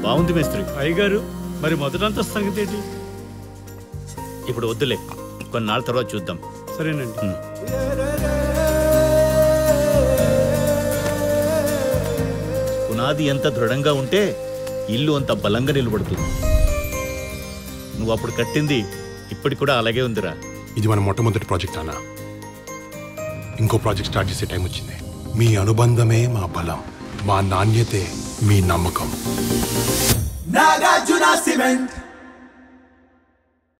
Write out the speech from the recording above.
బాగుంది మేస్త్రి అయ్యగారు మరి మొదటంత సంగతి ఏంటి ఇప్పుడు వద్దులే కొన్నాళ్ళ తర్వాత చూద్దాం సరేనండి ఉమ్. పునాది ఎంత దృఢంగా ఉంటే ఇల్లు అంత బలంగా నిలబడుతుంది నువ్వు అప్పుడు కట్టింది ఇప్పటికి కూడా అలాగే ఉందిరా ఇది మన మొట్టమొదటి ప్రాజెక్ట్ అన్న ఇంకో ప్రాజెక్ట్ స్టార్ట్ చేసే టైం వచ్చింది మీ అనుబంధమే మా బలం మా నాణ్యతే మీ నమ్మకం Nagarjuna Cement.